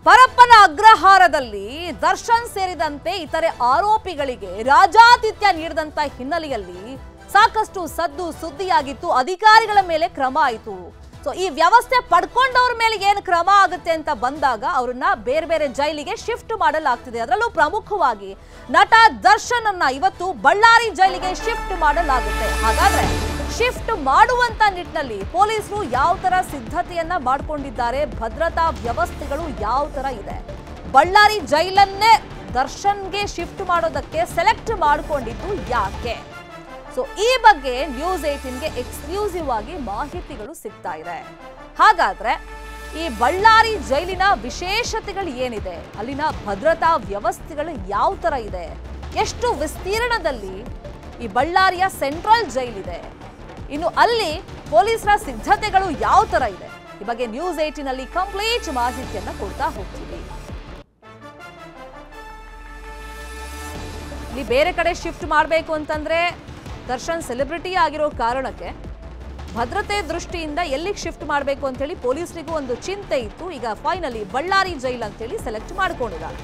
ಪರಪ್ಪನ ಅಗ್ರಹಾರದಲ್ಲಿ ದರ್ಶನ್ ಸೇರಿದಂತೆ ಇತರೆ ಆರೋಪಿಗಳಿಗೆ ರಾಜಾತಿಥ್ಯ ನೀಡಿದಂತ ಹಿನ್ನೆಲೆಯಲ್ಲಿ ಸಾಕಷ್ಟು ಸದ್ದು ಸುದ್ದಿಯಾಗಿತ್ತು ಅಧಿಕಾರಿಗಳ ಮೇಲೆ ಕ್ರಮ ಆಯಿತು ಸೊ ಈ ವ್ಯವಸ್ಥೆ ಪಡ್ಕೊಂಡವ್ರ ಮೇಲೆ ಏನು ಕ್ರಮ ಆಗುತ್ತೆ ಅಂತ ಬಂದಾಗ ಅವ್ರನ್ನ ಬೇರೆ ಬೇರೆ ಜೈಲಿಗೆ ಶಿಫ್ಟ್ ಮಾಡಲಾಗ್ತಿದೆ ಅದರಲ್ಲೂ ಪ್ರಮುಖವಾಗಿ ನಟ ದರ್ಶನ್ ಅನ್ನ ಇವತ್ತು ಬಳ್ಳಾರಿ ಜೈಲಿಗೆ ಶಿಫ್ಟ್ ಮಾಡಲಾಗುತ್ತೆ ಹಾಗಾದ್ರೆ ಶಿಫ್ಟ್ ಮಾಡುವಂತ ನಿಟ್ಟಿನಲ್ಲಿ ಪೊಲೀಸರು ಯಾವ ತರ ಸಿದ್ಧತೆಯನ್ನ ಮಾಡ್ಕೊಂಡಿದ್ದಾರೆ ಭದ್ರತಾ ವ್ಯವಸ್ಥೆಗಳು ಯಾವ ತರ ಇದೆ ಬಳ್ಳಾರಿ ಜೈಲನ್ನೇ ದರ್ಶನ್ಗೆ ಶಿಫ್ಟ್ ಮಾಡೋದಕ್ಕೆ ಸೆಲೆಕ್ಟ್ ಮಾಡ್ಕೊಂಡಿದ್ದು ಯಾಕೆ ಸೊ ಈ ಬಗ್ಗೆ ನ್ಯೂಸ್ ಏಟೀನ್ಗೆ ಎಕ್ಸ್ಕ್ಲೂಸಿವ್ ಆಗಿ ಮಾಹಿತಿಗಳು ಸಿಗ್ತಾ ಇದೆ ಹಾಗಾದ್ರೆ ಈ ಬಳ್ಳಾರಿ ಜೈಲಿನ ವಿಶೇಷತೆಗಳು ಏನಿದೆ ಅಲ್ಲಿನ ಭದ್ರತಾ ವ್ಯವಸ್ಥೆಗಳು ಯಾವ ತರ ಇದೆ ಎಷ್ಟು ವಿಸ್ತೀರ್ಣದಲ್ಲಿ ಈ ಬಳ್ಳಾರಿಯ ಸೆಂಟ್ರಲ್ ಜೈಲ್ ಇದೆ ಇನ್ನು ಅಲ್ಲಿ ಪೊಲೀಸರ ಸಿದ್ಧತೆಗಳು ಯಾವ ತರ ಇದೆ ಈ ಬಗ್ಗೆ ನ್ಯೂಸ್ ಏಟೀನ್ ಅಲ್ಲಿ ಕಂಪ್ಲೀಟ್ ಮಾಹಿತಿಯನ್ನ ಕೊಡ್ತಾ ಹೋಗ್ತೀವಿ ಇಲ್ಲಿ ಬೇರೆ ಕಡೆ ಶಿಫ್ಟ್ ಮಾಡಬೇಕು ಅಂತಂದ್ರೆ ದರ್ಶನ್ ಸೆಲೆಬ್ರಿಟಿ ಆಗಿರೋ ಕಾರಣಕ್ಕೆ ಭದ್ರತೆ ದೃಷ್ಟಿಯಿಂದ ಎಲ್ಲಿಗೆ ಶಿಫ್ಟ್ ಮಾಡಬೇಕು ಅಂತೇಳಿ ಪೊಲೀಸರಿಗೂ ಒಂದು ಚಿಂತೆ ಇತ್ತು ಈಗ ಫೈನಲಿ ಬಳ್ಳಾರಿ ಜೈಲ್ ಅಂತೇಳಿ ಸೆಲೆಕ್ಟ್ ಮಾಡ್ಕೊಂಡಿದ್ದಾರೆ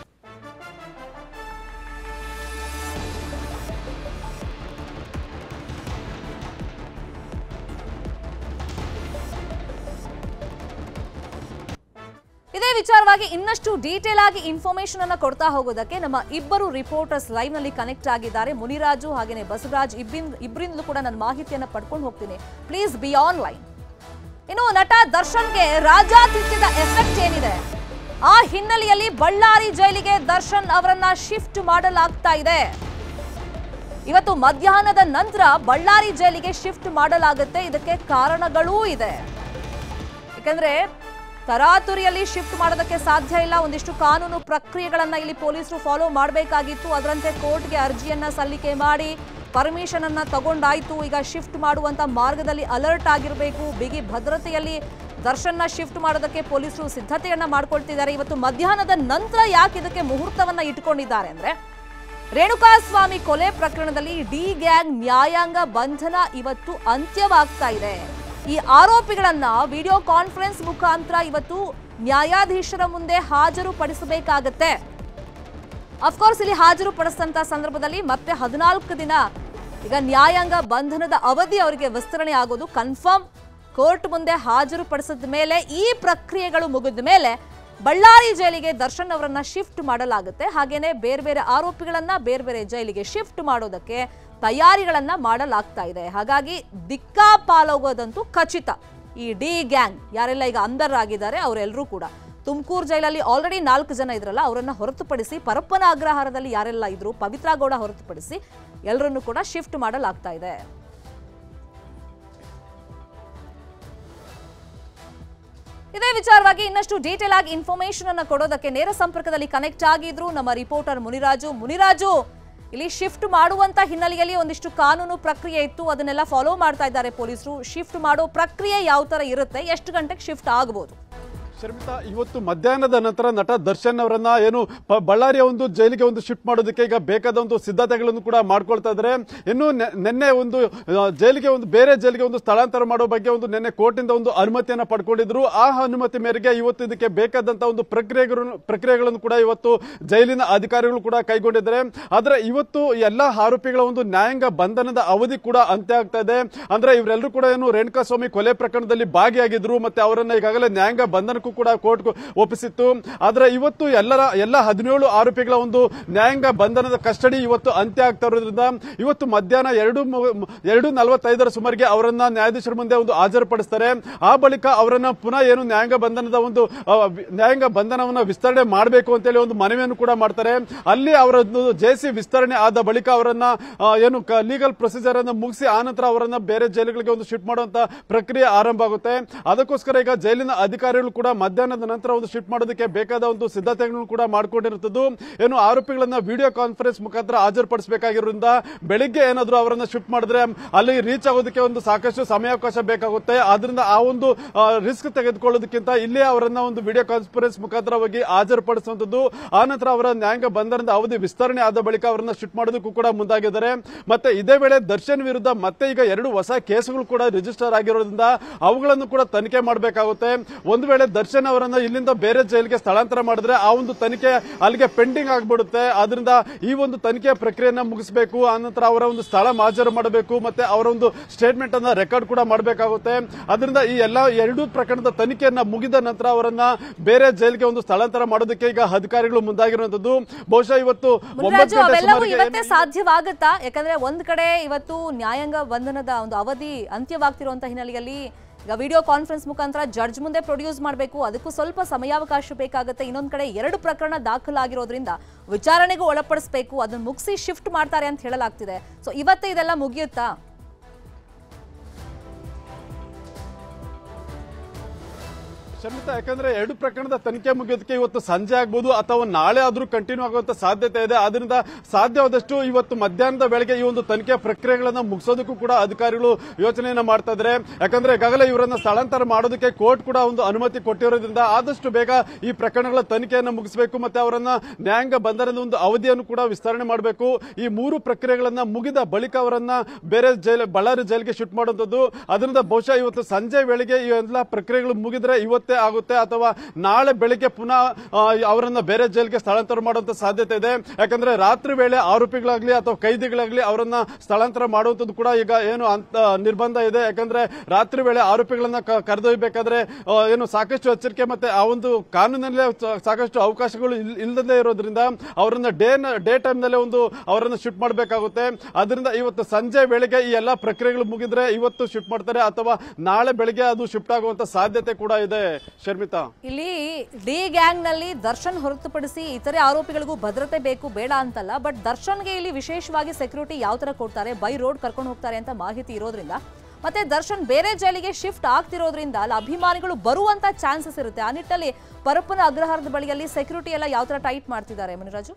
ಇದೇ ವಿಚಾರವಾಗಿ ಇನ್ನಷ್ಟು ಡೀಟೇಲ್ ಆಗಿ ಇನ್ಫಾರ್ಮೇಶನ್ ಅನ್ನ ಕೊಡ್ತಾ ಹೋಗೋದಕ್ಕೆ ನಮ್ಮ ಇಬ್ಬರು ರಿಪೋರ್ಟರ್ಸ್ ಲೈವ್ ನಲ್ಲಿ ಕನೆಕ್ಟ್ ಆಗಿದ್ದಾರೆ ಮುನಿರಾಜು ಹಾಗೇನೆ ಬಸವರಾಜ್ ಇಬ್ಬಿನ್ ಇಬ್ಬರಿಂದಲೂ ಕೂಡ ನಾನು ಮಾಹಿತಿಯನ್ನ ಪಡ್ಕೊಂಡು ಹೋಗ್ತೀನಿ ಪ್ಲೀಸ್ ಬಿ ಆನ್ ಲೈನ್ ಇನ್ನು ನಟ ದರ್ಶನ್ಗೆ ರಾಜಾತಿಥ್ಯದ ಎಫೆಕ್ಟ್ ಏನಿದೆ ಆ ಹಿನ್ನೆಲೆಯಲ್ಲಿ ಬಳ್ಳಾರಿ ಜೈಲಿಗೆ ದರ್ಶನ್ ಅವರನ್ನ ಶಿಫ್ಟ್ ಮಾಡಲಾಗ್ತಾ ಇದೆ ಇವತ್ತು ಮಧ್ಯಾಹ್ನದ ನಂತರ ಬಳ್ಳಾರಿ ಜೈಲಿಗೆ ಶಿಫ್ಟ್ ಮಾಡಲಾಗುತ್ತೆ ಇದಕ್ಕೆ ಕಾರಣಗಳೂ ಇದೆ ಯಾಕಂದ್ರೆ ತರಾತುರಿಯಲ್ಲಿ ಶಿಫ್ಟ್ ಮಾಡೋದಕ್ಕೆ ಸಾಧ್ಯ ಇಲ್ಲ ಒಂದಿಷ್ಟು ಕಾನೂನು ಪ್ರಕ್ರಿಯೆಗಳನ್ನ ಇಲ್ಲಿ ಪೊಲೀಸರು ಫಾಲೋ ಮಾಡಬೇಕಾಗಿತ್ತು ಅದರಂತೆ ಕೋರ್ಟ್ಗೆ ಅರ್ಜಿಯನ್ನ ಸಲ್ಲಿಕೆ ಮಾಡಿ ಪರ್ಮಿಷನ್ ಅನ್ನ ತಗೊಂಡಾಯ್ತು ಈಗ ಶಿಫ್ಟ್ ಮಾಡುವಂತ ಮಾರ್ಗದಲ್ಲಿ ಅಲರ್ಟ್ ಆಗಿರಬೇಕು ಬಿಗಿ ಭದ್ರತೆಯಲ್ಲಿ ದರ್ಶನ್ನ ಶಿಫ್ಟ್ ಮಾಡೋದಕ್ಕೆ ಪೊಲೀಸರು ಸಿದ್ಧತೆಯನ್ನ ಮಾಡ್ಕೊಳ್ತಿದ್ದಾರೆ ಇವತ್ತು ಮಧ್ಯಾಹ್ನದ ನಂತರ ಯಾಕೆ ಇದಕ್ಕೆ ಮುಹೂರ್ತವನ್ನ ಇಟ್ಕೊಂಡಿದ್ದಾರೆ ಅಂದ್ರೆ ರೇಣುಕಾಸ್ವಾಮಿ ಕೊಲೆ ಪ್ರಕರಣದಲ್ಲಿ ಡಿ ಗ್ಯಾಂಗ್ ನ್ಯಾಯಾಂಗ ಬಂಧನ ಇವತ್ತು ಅಂತ್ಯವಾಗ್ತಾ ಇದೆ ಈ ಆರೋಪಿಗಳನ್ನ ವಿಡಿಯೋ ಕಾನ್ಫರೆನ್ಸ್ ಮುಖಾಂತರ ಇವತ್ತು ನ್ಯಾಯಾಧೀಶರ ಮುಂದೆ ಹಾಜರುಪಡಿಸಬೇಕಾಗತ್ತೆ ಅಫ್ಕೋರ್ಸ್ ಇಲ್ಲಿ ಹಾಜರು ಪಡಿಸಿದಂತ ಸಂದರ್ಭದಲ್ಲಿ ಮತ್ತೆ ಹದಿನಾಲ್ಕು ದಿನ ಈಗ ನ್ಯಾಯಾಂಗ ಬಂಧನದ ಅವಧಿ ಅವರಿಗೆ ವಿಸ್ತರಣೆ ಆಗೋದು ಕನ್ಫರ್ಮ್ ಕೋರ್ಟ್ ಮುಂದೆ ಹಾಜರುಪಡಿಸಿದ ಮೇಲೆ ಈ ಪ್ರಕ್ರಿಯೆಗಳು ಮುಗಿದ ಮೇಲೆ ಬಳ್ಳಾರಿ ಜೈಲಿಗೆ ದರ್ಶನ್ ಅವರನ್ನ ಶಿಫ್ಟ್ ಮಾಡಲಾಗುತ್ತೆ ಹಾಗೇನೆ ಬೇರೆ ಬೇರೆ ಆರೋಪಿಗಳನ್ನ ಬೇರೆ ಬೇರೆ ಜೈಲಿಗೆ ಶಿಫ್ಟ್ ಮಾಡೋದಕ್ಕೆ ತಯಾರಿಗಳನ್ನ ಮಾಡಲಾಗ್ತಾ ಇದೆ ಹಾಗಾಗಿ ದಿಕ್ಕಾಪಾಲೋಗೋದಂತೂ ಖಚಿತ ಈ ಡಿ ಗ್ಯಾಂಗ್ ಯಾರೆಲ್ಲ ಈಗ ಅಂದರ್ ಆಗಿದ್ದಾರೆ ಅವರೆಲ್ಲರೂ ಕೂಡ ತುಮಕೂರು ಜೈಲಲ್ಲಿ ಆಲ್ರೆಡಿ ನಾಲ್ಕು ಜನ ಇದ್ರಲ್ಲ ಅವರನ್ನ ಹೊರತುಪಡಿಸಿ ಪರಪ್ಪನ ಅಗ್ರಹಾರದಲ್ಲಿ ಯಾರೆಲ್ಲ ಇದ್ರು ಪವಿತ್ರ ಗೌಡ ಹೊರತುಪಡಿಸಿ ಎಲ್ಲರನ್ನು ಕೂಡ ಶಿಫ್ಟ್ ಮಾಡಲಾಗ್ತಾ ಇದೆ ಇದೇ ವಿಚಾರವಾಗಿ ಇನ್ನಷ್ಟು ಡೀಟೇಲ್ ಆಗಿ ಇನ್ಫಾರ್ಮೇಶನ್ ಅನ್ನ ಕೊಡೋದಕ್ಕೆ ನೇರ ಸಂಪರ್ಕದಲ್ಲಿ ಕನೆಕ್ಟ್ ಆಗಿದ್ರು ನಮ್ಮ ರಿಪೋರ್ಟರ್ ಮುನಿರಾಜು ಮುನಿರಾಜು ಇಲ್ಲಿ ಶಿಫ್ಟ್ ಮಾಡುವಂತ ಹಿನ್ನೆಲೆಯಲ್ಲಿ ಒಂದಿಷ್ಟು ಕಾನೂನು ಪ್ರಕ್ರಿಯೆ ಇತ್ತು ಅದನ್ನೆಲ್ಲ ಫಾಲೋ ಮಾಡ್ತಾ ಇದ್ದಾರೆ ಪೊಲೀಸರು ಶಿಫ್ಟ್ ಮಾಡೋ ಪ್ರಕ್ರಿಯೆ ಯಾವ ತರ ಇರುತ್ತೆ ಎಷ್ಟು ಗಂಟೆಗೆ ಶಿಫ್ಟ್ ಆಗಬಹುದು ಶರ್ಮಿತಾ ಇವತ್ತು ಮಧ್ಯಾಹ್ನದ ನಂತರ ನಟ ದರ್ಶನ್ ಅವರನ್ನ ಏನು ಪ- ಬಳ್ಳಾರಿಯ ಒಂದು ಜೈಲಿಗೆ ಒಂದು ಶಿಫ್ಟ್ ಮಾಡೋದಕ್ಕೆ ಈಗ ಬೇಕಾದ ಒಂದು ಸಿದ್ಧತೆಗಳನ್ನು ಕೂಡ ಮಾಡ್ಕೊಳ್ತಾ ಇದ್ದಾರೆ ಇನ್ನು ನೆ- ನಿನ್ನೆ ಒಂದು ಆ, ಜೈಲಿಗೆ ಒಂದು ಬೇರೆ ಜೈಲಿಗೆ ಒಂದು ಸ್ಥಳಾಂತರ ಮಾಡೋ ಬಗ್ಗೆ ಒಂದು ನಿನ್ನೆ ಕೋರ್ಟಿಂದ ಒಂದು ಅನುಮತಿಯನ್ನ ಪಡ್ಕೊಂಡಿದ್ರು ಆ ಅನುಮತಿ ಮೇರೆಗೆ ಇವತ್ತು ಇದಕ್ಕೆ ಬೇಕಾದಂತ ಒಂದು ಪ್ರಕ್ರಿಯೆಗಳನ್ನು ಪ್ರಕ್ರಿಯೆಗಳನ್ನು ಕೂಡ ಇವತ್ತು ಜೈಲಿನ ಅಧಿಕಾರಿಗಳು ಕೂಡ ಕೈಗೊಂಡಿದ್ದಾರೆ ಆದ್ರೆ ಇವತ್ತು ಎಲ್ಲ ಆರೋಪಿಗಳ ಒಂದು ನ್ಯಾಯಾಂಗ ಬಂಧನದ ಅವಧಿ ಕೂಡ ಅಂತ್ಯ ಆಗ್ತಾ ಇದೆ ಅಂದ್ರೆ ಇವರೆಲ್ಲರೂ ಕೂಡ ಏನು ರೇಣುಕಾಸ್ವಾಮಿ ಕೊಲೆ ಪ್ರಕರಣದಲ್ಲಿ ಭಾಗಿಯಾಗಿದ್ರು ಮತ್ತೆ ಅವರನ್ನ ಈಗಾಗಲೇ ನ್ಯಾಯಾಂಗ ಬಂಧನಕ್ಕೂ ಕೂಡ ಕೋರ್ಟ್ ಒಪ್ಪಿಸಿತ್ತು ಆದ್ರೆ ಇವತ್ತು ಎಲ್ಲರ ಎಲ್ಲ ಹದಿನೇಳು ಆರೋಪಿಗಳ ಒಂದು ನ್ಯಾಯಾಂಗ ಬಂಧನದ ಕಸ್ಟಡಿ ಇವತ್ತು ಅಂತ್ಯ ಆಗ್ತಾ ಇರೋದ್ರಿಂದ ಇವತ್ತು ಮಧ್ಯಾಹ್ನ ಎರಡು ಮು- ಎರಡು ನಲವತ್ತೈದರ ಸುಮಾರಿಗೆ ಅವರನ್ನ ನ್ಯಾಯಾಧೀಶರ ಮುಂದೆ ಒಂದು ಹಾಜರುಪಡಿಸ್ತಾರೆ ಆ ಬಳಿಕ ಅವರನ್ನ ಪುನಃ ಏನು ನ್ಯಾಯಾಂಗ ಬಂಧನದ ಒಂದು ಆ, ವಿ- ನ್ಯಾಯಾಂಗ ಬಂಧನವನ್ನ ವಿಸ್ತರಣೆ ಮಾಡಬೇಕು ಅಂತೇಳಿ ಒಂದು ಮನವಿಯನ್ನು ಕೂಡ ಮಾಡ್ತಾರೆ ಅಲ್ಲಿ ಅವರದ್ದು ಜೆಸಿ ವಿಸ್ತರಣೆ ಆದ ಬಳಿಕ ಅವರನ್ನ ಆ, ಏನು ಲೀಗಲ್ ಪ್ರೊಸೀಜರ್ ಅನ್ನು ಮುಗಿಸಿ ಆನಂತರ ಅವರನ್ನ ಬೇರೆ ಜೈಲುಗಳಿಗೆ ಒಂದು ಶಿಫ್ಟ್ ಮಾಡುವಂತ ಪ್ರಕ್ರಿಯೆ ಆರಂಭ ಆಗುತ್ತೆ ಅದಕ್ಕೋಸ್ಕರ ಈಗ ಜೈಲಿನ ಅಧಿಕಾರಿಗಳು ಕೂಡ ಮಧ್ಯಾಹ್ನದ ನಂತರ ಒಂದು ಶಿಫ್ಟ್ ಮಾಡೋದಕ್ಕೆ ಬೇಕಾದ ಒಂದು ಸಿದ್ಧತೆಗಳನ್ನು ಕೂಡ ಮಾಡಿಕೊಂಡಿರುತ್ತದೆ ಏನು ಆರೋಪಿಗಳನ್ನ ವಿಡಿಯೋ ಕಾನ್ಫರೆನ್ಸ್ ಮುಖಾಂತರ ಹಾಜರುಪಡಿಸಬೇಕಾಗಿರೋದ್ರಿಂದ ಬೆಳಿಗ್ಗೆ ಏನಾದರೂ ಅವರನ್ನ ಶಿಫ್ಟ್ ಮಾಡಿದ್ರೆ ಅಲ್ಲಿ ರೀಚ್ ಆಗೋದಕ್ಕೆ ಒಂದು ಸಾಕಷ್ಟು ಸಮಯಾವಕಾಶ ಬೇಕಾಗುತ್ತೆ ಆದ್ರಿಂದ ಆ ಒಂದು ರಿಸ್ಕ್ ತೆಗೆದುಕೊಳ್ಳೋದಕ್ಕಿಂತ ಇಲ್ಲೇ ಅವರನ್ನ ಒಂದು ವಿಡಿಯೋ ಕಾನ್ಫರೆನ್ಸ್ ಮುಖಾಂತರವಾಗಿ ಹಾಜರುಪಡಿಸುವಂತದ್ದು ಆನಂತರ ಅವರ ನ್ಯಾಯಾಂಗ ಬಂಧನದ ಅವಧಿ ವಿಸ್ತರಣೆ ಆದ ಬಳಿಕ ಅವರನ್ನ ಶಿಫ್ಟ್ ಮಾಡೋದಕ್ಕೂ ಕೂಡ ಮುಂದಾಗಿದ್ದಾರೆ ಮತ್ತೆ ಇದೇ ವೇಳೆ ದರ್ಶನ್ ವಿರುದ್ಧ ಮತ್ತೆ ಈಗ ಎರಡು ಹೊಸ ಕೇಸುಗಳು ಕೂಡ ರಿಜಿಸ್ಟರ್ ಆಗಿರೋದ್ರಿಂದ ಅವುಗಳನ್ನು ಕೂಡ ತನಿಖೆ ಮಾಡಬೇಕಾಗುತ್ತೆ ಒಂದು ವೇಳೆ ದರ್ಶನ್ ದರ್ಶನ್ ಅವರನ್ನ ಇಲ್ಲಿಂದ ಬೇರೆ ಜೈಲಿಗೆ ಸ್ಥಳಾಂತರ ಮಾಡಿದ್ರೆ ಆ ಒಂದು ತನಿಖೆ ಅಲ್ಲಿಗೆ ಪೆಂಡಿಂಗ್ ಆಗ್ಬಿಡುತ್ತೆ ಆದ್ರಿಂದ ಈ ಒಂದು ತನಿಖೆ ಪ್ರಕ್ರಿಯೆಯನ್ನ ಮುಗಿಸಬೇಕು ಆನಂತರ ಅವರ ಒಂದು ಸ್ಥಳ ಮಾಜರು ಮಾಡಬೇಕು ಮತ್ತೆ ಅವರ ಒಂದು ಸ್ಟೇಟ್ಮೆಂಟ್ ಅನ್ನ ರೆಕಾರ್ಡ್ ಕೂಡ ಮಾಡಬೇಕಾಗುತ್ತೆ ಅದರಿಂದ ಈ ಎಲ್ಲಾ ಎರಡೂ ಪ್ರಕರಣದ ತನಿಖೆಯನ್ನ ಮುಗಿದ ನಂತರ ಅವರನ್ನ ಬೇರೆ ಜೈಲಿಗೆ ಒಂದು ಸ್ಥಳಾಂತರ ಮಾಡೋದಕ್ಕೆ ಈಗ ಅಧಿಕಾರಿಗಳು ಮುಂದಾಗಿರುವಂತದ್ದು ಬಹುಶಃ ಇವತ್ತು ಒಂಬತ್ತು ಮುನಿರಾಜು ಗಂಟೆ ಅವೆಲ್ಲವೂ ಸುಮಾರಿಗೆ ಇವತ್ತೇ ಸಾಧ್ಯವಾಗುತ್ತಾ ಯಾಕಂದ್ರೆ ಒಂದ್ ಕಡೆ ಇವತ್ತು ನ್ಯಾಯಾಂಗ ಬಂಧನದ ಒಂದು ಅವಧಿ ಅಂತ್ಯವಾಗ್ತಿರುವಂತ ಹಿನ್ನೆಲೆಯಲ್ಲಿ ಈಗ ವಿಡಿಯೋ ಕಾನ್ಫರೆನ್ಸ್ ಮುಖಾಂತರ ಜಡ್ಜ್ ಮುಂದೆ ಪ್ರೊಡ್ಯೂಸ್ ಮಾಡಬೇಕು ಅದಕ್ಕೂ ಸ್ವಲ್ಪ ಸಮಯಾವಕಾಶ ಬೇಕಾಗುತ್ತೆ ಇನ್ನೊಂದ್ ಕಡೆ ಎರಡು ಪ್ರಕರಣ ದಾಖಲಾಗಿರೋದ್ರಿಂದ ವಿಚಾರಣೆಗೂ ಒಳಪಡಿಸಬೇಕು ಅದನ್ನ ಮುಗಿಸಿ ಶಿಫ್ಟ್ ಮಾಡ್ತಾರೆ ಅಂತ ಹೇಳಲಾಗ್ತಿದೆ ಸೊ ಇವತ್ತೇ ಇದೆಲ್ಲ ಮುಗಿಯುತ್ತಾ ಶರ್ಮಿತಾ ಯಾಕಂದ್ರೆ ಎರಡು ಪ್ರಕರಣದ ತನಿಖೆ ಮುಗಿಯೋದಕ್ಕೆ ಇವತ್ತು ಸಂಜೆ ಆಗ್ಬೋದು ಅಥವಾ ನಾಳೆ ಆದ್ರೂ ಕಂಟಿನ್ಯೂ ಆಗುವಂತ ಸಾಧ್ಯತೆ ಇದೆ ಅದರಿಂದ ಸಾಧ್ಯವಾದಷ್ಟು ಇವತ್ತು ಮಧ್ಯಾಹ್ನದ ವೇಳೆಗೆ ಈ ಒಂದು ತನಿಖೆ ಪ್ರಕ್ರಿಯೆಗಳನ್ನ ಮುಗಿಸೋದಕ್ಕೂ ಕೂಡ ಅಧಿಕಾರಿಗಳು ಯೋಚನೆಯನ್ನ ಮಾಡ್ತಾ ಇದ್ದಾರೆ ಯಾಕಂದ್ರೆ ಈಗಾಗಲೇ ಇವರನ್ನ ಸ್ಥಳಾಂತರ ಮಾಡೋದಕ್ಕೆ ಕೋರ್ಟ್ ಕೂಡ ಒಂದು ಅನುಮತಿ ಕೊಟ್ಟಿರೋದ್ರಿಂದ ಆದಷ್ಟು ಬೇಗ ಈ ಪ್ರಕರಣಗಳ ತನಿಖೆಯನ್ನು ಮುಗಿಸಬೇಕು ಮತ್ತೆ ಅವರನ್ನ ನ್ಯಾಯಾಂಗ ಬಂಧನದ ಒಂದು ಅವಧಿಯನ್ನು ಕೂಡ ವಿಸ್ತರಣೆ ಮಾಡಬೇಕು ಈ ಮೂರು ಪ್ರಕ್ರಿಯೆಗಳನ್ನ ಮುಗಿದ ಬಳಿಕ ಅವರನ್ನ ಬೇರೆ ಜೈಲ್ ಬಳ್ಳಾರಿ ಜೈಲಿಗೆ ಶಿಫ್ಟ್ ಮಾಡುವಂತದ್ದು ಅದರಿಂದ ಬಹುಶಃ ಇವತ್ತು ಸಂಜೆ ವೇಳೆಗೆ ಈ ಎಲ್ಲ ಪ್ರಕ್ರಿಯೆಗಳು ಮುಗಿದ್ರೆ ಇವತ್ತೇ ಆಗುತ್ತೆ ಅಥವಾ ನಾಳೆ ಬೆಳಿಗ್ಗೆ ಪುನಃ ಆ, ಅವರನ್ನ ಬೇರೆ ಜೈಲಿಗೆ ಸ್ಥಳಾಂತರ ಮಾಡುವಂತ ಸಾಧ್ಯತೆ ಇದೆ ಯಾಕಂದ್ರೆ ರಾತ್ರಿ ವೇಳೆ ಆರೋಪಿಗಳಾಗ್ಲಿ ಅಥವಾ ಕೈದಿಗಳಾಗ್ಲಿ ಅವರನ್ನ ಸ್ಥಳಾಂತರ ಮಾಡುವಂತದ್ದು ಕೂಡ ಈಗ ಏನು ಅಂತ ನಿರ್ಬಂಧ ಇದೆ ಯಾಕಂದ್ರೆ ರಾತ್ರಿ ವೇಳೆ ಆರೋಪಿಗಳನ್ನ ಕ- ಕರೆದೊಯ್ಯಬೇಕಾದ್ರೆ ಆ, ಏನು ಸಾಕಷ್ಟು ಎಚ್ಚರಿಕೆ ಮತ್ತೆ ಆ ಒಂದು ಕಾನೂನಲ್ಲೇ ಸಾ- ಸಾಕಷ್ಟು ಅವಕಾಶಗಳು ಇಲ್- ಇಲ್ಲದೇ ಇರೋದ್ರಿಂದ ಅವರನ್ನ ಡೇ ಡೇ ಟೈಮ್ ನಲ್ಲೇ ಒಂದು ಅವರನ್ನ ಶಿಫ್ಟ್ ಮಾಡಬೇಕಾಗುತ್ತೆ ಅದರಿಂದ ಇವತ್ತು ಸಂಜೆ ವೇಳೆಗೆ ಈ ಎಲ್ಲಾ ಪ್ರಕ್ರಿಯೆಗಳು ಮುಗಿದ್ರೆ ಇವತ್ತು ಶಿಫ್ಟ್ ಮಾಡ್ತಾರೆ ಅಥವಾ ನಾಳೆ ಬೆಳಿಗ್ಗೆ ಅದು ಶಿಫ್ಟ್ ಆಗುವಂತ ಸಾಧ್ಯತೆ ಕೂಡ ಇದೆ ಶರ್ಮಿತಾ ಇಲ್ಲಿ ಡಿ ಗ್ಯಾಂಗ್ ನಲ್ಲಿ ದರ್ಶನ್ ಹೊರತುಪಡಿಸಿ ಇತರೆ ಆರೋಪಿಗಳಿಗೂ ಭದ್ರತೆ ಬೇಕು ಬೇಡ ಅಂತಲ್ಲ ಬಟ್ ದರ್ಶನ್ಗೆ ಇಲ್ಲಿ ವಿಶೇಷವಾಗಿ ಸೆಕ್ಯೂರಿಟಿ ಯಾವ ತರ ಕೊಡ್ತಾರೆ ಬೈ ರೋಡ್ ಕರ್ಕೊಂಡು ಹೋಗ್ತಾರೆ ಅಂತ ಮಾಹಿತಿ ಇರೋದ್ರಿಂದ ಮತ್ತೆ ದರ್ಶನ್ ಬೇರೆ ಜೈಲಿಗೆ ಶಿಫ್ಟ್ ಆಗ್ತಿರೋದ್ರಿಂದ ಅಲ್ಲಿ ಅಭಿಮಾನಿಗಳು ಬರುವಂತ ಚಾನ್ಸಸ್ ಇರುತ್ತೆ ಆ ನಿಟ್ಟಲ್ಲಿ ಪರಪ್ಪನ ಅಗ್ರಹಾರದ ಬಳಿಯಲ್ಲಿ ಸೆಕ್ಯೂರಿಟಿ ಎಲ್ಲ ಯಾವ ತರ ಟೈಟ್ ಮಾಡ್ತಿದ್ದಾರೆ ಮುನಿರಾಜು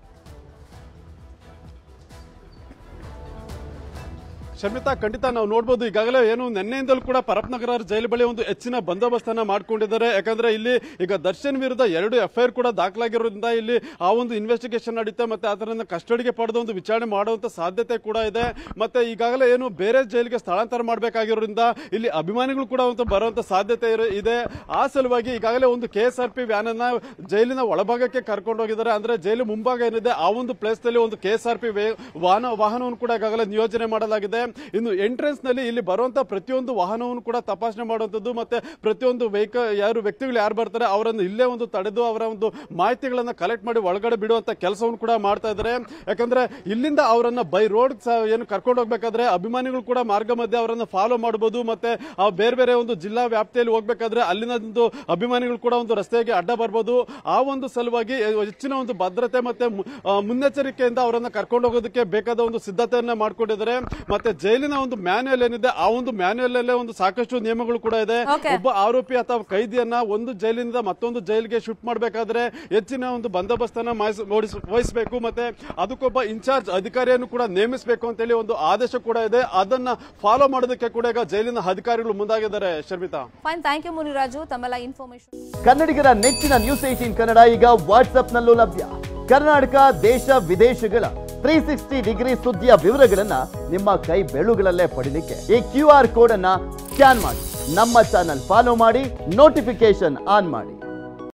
ಶರ್ಮಿತಾ ಖಂಡಿತ ನಾವು ನೋಡಬಹುದು ಈಗಾಗಲೇ ಏನು ನಿನ್ನೆಯಿಂದಲೂ ಕೂಡ ಪರಪ್ನಗರ ಜೈಲು ಬಳಿ ಒಂದು ಹೆಚ್ಚಿನ ಬಂದೋಬಸ್ತನ್ನ ಮಾಡ್ಕೊಂಡಿದ್ದಾರೆ ಯಾಕಂದ್ರೆ ಇಲ್ಲಿ ಈಗ ದರ್ಶನ್ ವಿರುದ್ಧ ಎರಡು ಎಫ್ಐಆರ್ ಕೂಡ ದಾಖಲಾಗಿರೋದ್ರಿಂದ ಇಲ್ಲಿ ಆ ಒಂದು ಇನ್ವೆಸ್ಟಿಗೇಷನ್ ನಡೀತೆ ಮತ್ತೆ ಅದನ್ನ ಕಸ್ಟಡಿಗೆ ಪಡೆದು ಒಂದು ವಿಚಾರಣೆ ಮಾಡುವಂತ ಸಾಧ್ಯತೆ ಕೂಡ ಇದೆ ಮತ್ತೆ ಈಗಾಗಲೇ ಏನು ಬೇರೆ ಜೈಲಿಗೆ ಸ್ಥಳಾಂತರ ಮಾಡಬೇಕಾಗಿರೋದ್ರಿಂದ ಇಲ್ಲಿ ಅಭಿಮಾನಿಗಳು ಕೂಡ ಒಂದು ಬರುವಂತ ಸಾಧ್ಯತೆ ಇರೋ- ಇದೆ ಆ ಸಲುವಾಗಿ ಈಗಾಗಲೇ ಒಂದು K S R P van ಅನ್ನ ಜೈಲಿನ ಒಳಭಾಗಕ್ಕೆ ಕರ್ಕೊಂಡು ಹೋಗಿದ್ದಾರೆ ಅಂದ್ರೆ ಜೈಲು ಮುಂಭಾಗ ಏನಿದೆ ಆ ಒಂದು ಪ್ಲೇಸ್ ನಲ್ಲಿ ಒಂದು ಕೆ ಎಸ್ ಆರ್ ಪಿ ವಾಹನ ವಾಹನವನ್ನು ಕೂಡ ಈಗಾಗಲೇ ನಿಯೋಜನೆ ಮಾಡಲಾಗಿದೆ ಇನ್ನು ಎಂಟ್ರೆನ್ಸ್ ನಲ್ಲಿ ಇಲ್ಲಿ ಬರುವಂತ ಪ್ರತಿಯೊಂದು ವಾಹನವನ್ನು ಕೂಡ ತಪಾಸಣೆ ಮಾಡುವಂತದ್ದು ಮತ್ತೆ ಪ್ರತಿಯೊಂದು ವೆಹಿಕಲ್ ಯಾರು ವ್ಯಕ್ತಿಗಳು ಯಾರು ಬರ್ತಾರೆ ಅವರನ್ನು ಇಲ್ಲೇ ಒಂದು ತಡೆದು ಅವರ ಒಂದು ಮಾಹಿತಿಗಳನ್ನ ಕಲೆಕ್ಟ್ ಮಾಡಿ ಒಳಗಡೆ ಬಿಡುವಂತ ಕೆಲಸವನ್ನು ಕೂಡ ಮಾಡ್ತಾ ಇದ್ದಾರೆ ಯಾಕಂದ್ರೆ ಇಲ್ಲಿಂದ ಅವರನ್ನ ಬೈ ರೋಡ್ ಏನು ಕರ್ಕೊಂಡು ಹೋಗ್ಬೇಕಾದ್ರೆ ಅಭಿಮಾನಿಗಳು ಕೂಡ ಮಾರ್ಗ ಮಧ್ಯೆ ಅವರನ್ನ ಫಾಲೋ ಮಾಡಬಹುದು ಮತ್ತೆ ಆ ಬೇರೆ ಬೇರೆ ಒಂದು ಜಿಲ್ಲಾ ವ್ಯಾಪ್ತಿಯಲ್ಲಿ ಹೋಗ್ಬೇಕಾದ್ರೆ ಅಲ್ಲಿನ ಒಂದು ಅಭಿಮಾನಿಗಳು ಕೂಡ ಒಂದು ರಸ್ತೆಗೆ ಅಡ್ಡ ಬರ್ಬೋದು ಆ ಒಂದು ಸಲುವಾಗಿ ಹೆಚ್ಚಿನ ಒಂದು ಭದ್ರತೆ ಮತ್ತೆ ಮು- ಆ, ಮುನ್ನೆಚ್ಚರಿಕೆಯಿಂದ ಅವರನ್ನ ಕರ್ಕೊಂಡು ಹೋಗೋದಕ್ಕೆ ಬೇಕಾದ ಒಂದು ಸಿದ್ಧತೆಯನ್ನ ಮಾಡ್ಕೊಂಡಿದ್ದಾರೆ ಮತ್ತೆ ಜೈಲಿನ ಒಂದು ಮ್ಯಾನ್ಯಲ್ ಏನಿದೆ ಆ ಒಂದು ಮ್ಯಾನ್ಯಲ್ ಅಲ್ಲೇ ಒಂದು ಸಾಕಷ್ಟು ನಿಯಮಗಳು ಕೂಡ ಇದೆ Okay. ಒಬ್ಬ ಆರೋಪಿ ಅಥವಾ ಕೈದಿಯನ್ನ ಒಂದು ಜೈಲಿನಿಂದ ಮತ್ತೊಂದು ಜೈಲಿಗೆ ಶಿಫ್ಟ್ ಮಾಡಬೇಕಾದ್ರೆ ಹೆಚ್ಚಿನ ಒಂದು ಬಂದೋಬಸ್ತನ್ನ ಮಾಹಿಸ್- ವಹಿಸ್- ವಹಿಸಬೇಕು ಮತ್ತೆ ಅದಕ್ಕೊಬ್ಬ ಇನ್ಚಾರ್ಜ್ ಅಧಿಕಾರಿಯನ್ನು ಕೂಡ ನೇಮಿಸಬೇಕು ಅಂತೇಳಿ ಒಂದು ಆದೇಶ ಕೂಡ ಇದೆ ಅದನ್ನ ಫಾಲೋ ಮಾಡೋದಕ್ಕೆ ಕೂಡ ಈಗ ಜೈಲಿನ ಅಧಿಕಾರಿಗಳು ಮುಂದಾಗಿದ್ದಾರೆ Sharmitha fine thank you Muniraju ತಮ್ಮೆಲ್ಲ ಇನ್ಫಾರ್ಮೇಶನ್ ಕನ್ನಡಿಗರ ನೆಚ್ಚಿನ ನ್ಯೂಸ್ ಏಟೀನ್ ಕನ್ನಡ ಈಗ ವಾಟ್ಸ್ಆಪ್ನಲ್ಲೂ ಲಭ್ಯ ಕರ್ನಾಟಕ ದೇಶ ವಿದೇಶಗಳ ತ್ರೀ ಸಿಕ್ಸ್ಟಿ ಡಿಗ್ರಿ ಸುದ್ದಿಯ ವಿವರಗಳನ್ನ ನಿಮ್ಮ ಕೈ ಬೆಳುಗಳಲ್ಲೇ ಪಡಿಲಿಕ್ಕೆ ಈ ಕ್ಯೂ ಆರ್ ಕೋಡ್ ಅನ್ನ ಸ್ಕ್ಯಾನ್ ಮಾಡಿ ನಮ್ಮ ಚಾನಲ್ ಫಾಲೋ ಮಾಡಿ ನೋಟಿಫಿಕೇಶನ್ ಆನ್ ಮಾಡಿ